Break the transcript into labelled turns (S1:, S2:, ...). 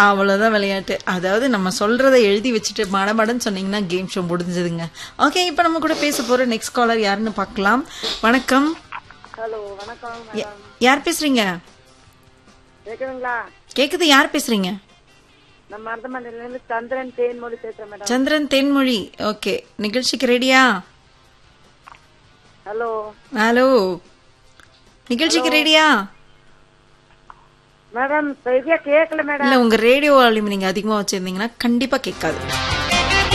S1: அவ்வளவுதான் விளையாட்டு அதாவது நம்ம சொல்றதை எழுதி வச்சுட்டு மடமடன்னு சொன்னீங்கன்னா கேம் ஷோ முடிஞ்சதுங்க ஓகே இப்போ நம்ம கூட பேச போற நெக்ஸ்ட் காலர் யாருன்னு பார்க்கலாம் வணக்கம்
S2: ஹலோ வணக்கம்
S1: யா- யார் பேசுறீங்க
S2: கேக்குதுங்களா
S1: கேக்குது யார் பேசுறீங்க
S2: நம்ம மருதமலையில இருந்து சந்திரன் தேன்மொழி பேசுறேன் மேடம்
S1: சந்திரன் தென்மொழி ஓகே நிகழ்ச்சிக்கு ரெடியா
S2: ஹலோ
S1: ஹலோ நிகழ்ச்சிக்கு ரெடியா
S2: மேடம் சரியா கேட்கல மேடம்
S1: இல்ல உங்க ரேடியோ வால்யூம் நீங்க அதிகமா வச்சிருந்தீங்கன்னா கண்டிப்பா கேட்காது